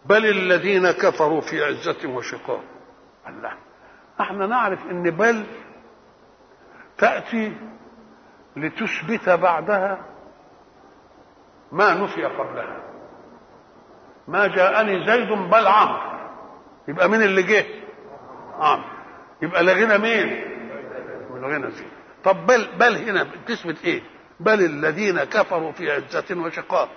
بل الذين كفروا في عزة وشقاق الله احنا نعرف ان بل تأتي لتثبت بعدها ما نفي قبلها ما جاءني زيد بل عمرو يبقى مين اللي جه عمرو يبقى لغينا مين لغينا زيد طب بل بل هنا بتثبت ايه بل الذين كفروا في عزة وشقاق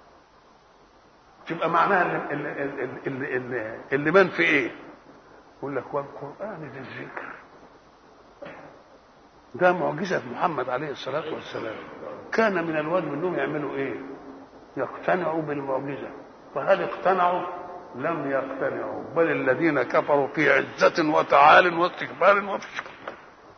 تبقى معناها اللي, اللي, اللي, اللي, اللي من في ايه يقول لك والقرآن ذي الذكر ده معجزة محمد عليه الصلاة والسلام كان من الواجب انهم يعملوا ايه يقتنعوا بالمعجزة فهل اقتنعوا لم يقتنعوا بل الذين كفروا في عزة وتعال واستكبار وفي شقاق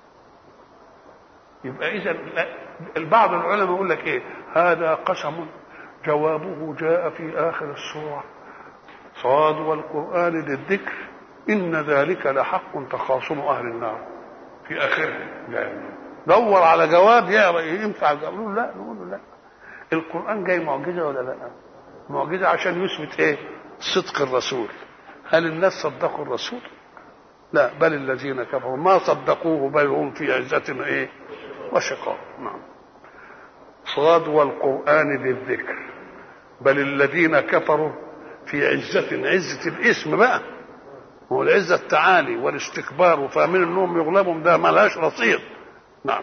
يبقى اذا بعض العلماء يقول لك ايه هذا قسم جوابه جاء في اخر السوره صاد والقران للذكر ان ذلك لحق تخاصم اهل النار في اخره يعني دور على جواب ينفع نقول لا نقول له لا القران جاي معجزه ولا لا معجزه عشان يثبت ايه صدق الرسول هل الناس صدقوا الرسول لا بل الذين كفروا ما صدقوه بل هم في عزة ايه وشقاء نعم صاد والقرآن للذكر بل الذين كفروا في عزة عزة الاسم بقى هو العزة التعالي والاستكبار وفاهمين انهم يغلبهم ده ملهاش رصيد نعم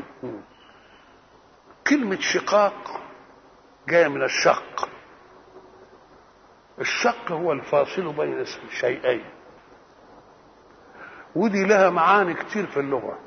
كلمة شقاق جاية من الشق الشق هو الفاصل بين الشيئين ودي لها معاني كتير في اللغة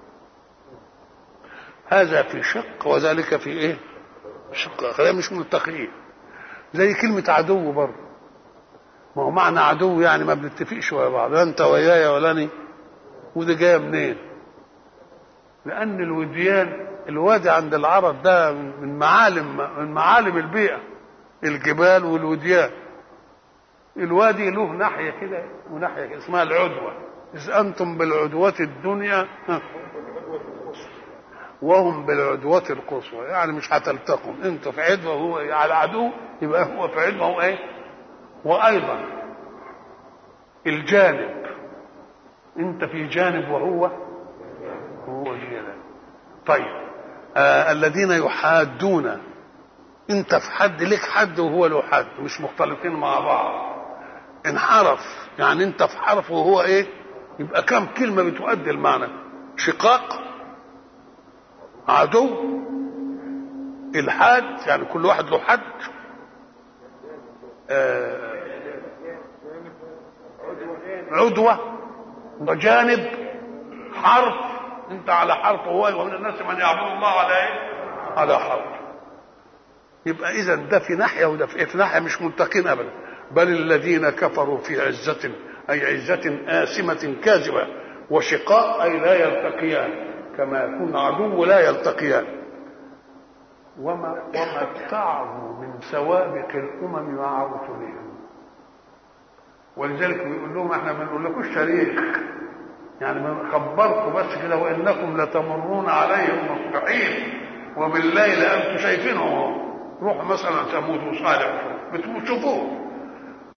هذا في شق وذلك في ايه شق خلينا مش متقين زي كلمة عدو برضه ما هو معنى عدو يعني ما بنتفقش ويا بعض لا انت ويايا ولا اني ودي جايه منين؟ لأن الوديان الوادي عند العرب ده من معالم من معالم البيئة الجبال والوديان الوادي له ناحية كده وناحية كده اسمها العدوة إذ أنتم بالعدوة الدنيا وهم بالعدوة القصوى يعني مش هتلتقوا انتوا في عدوة وهو على عدو يبقى هو في عدوة هو ايه وأيضا الجانب انت في جانب وهو وهو جانب طيب آه الذين يحادون انت في حد لك حد وهو له حد مش مختلفين مع بعض انحرف يعني انت في حرف وهو ايه يبقى كم كلمة بتؤدي المعنى شقاق عدو الحاد يعني كل واحد له حد آه عدوة وجانب حرف انت على حرف وهو ومن الناس من يعبد الله على ايه على حرف يبقى اذا ده في ناحيه وده في, في ناحيه مش ملتقين ابدا بل الذين كفروا في عزه اي عزه آسمة كاذبه وشقاء اي لا يلتقيان كما يكون عدو لا يلتقيان وما وما اتعظوا من سوابق الامم مع رسلهم ولذلك بيقول لهم احنا ما بنقول شريك يعني خبركم بس كده وانكم لتمرون عليهم مصبحين وبالليل انتم شايفينهم روحوا مثلا ثمود وصالح بتشوفوه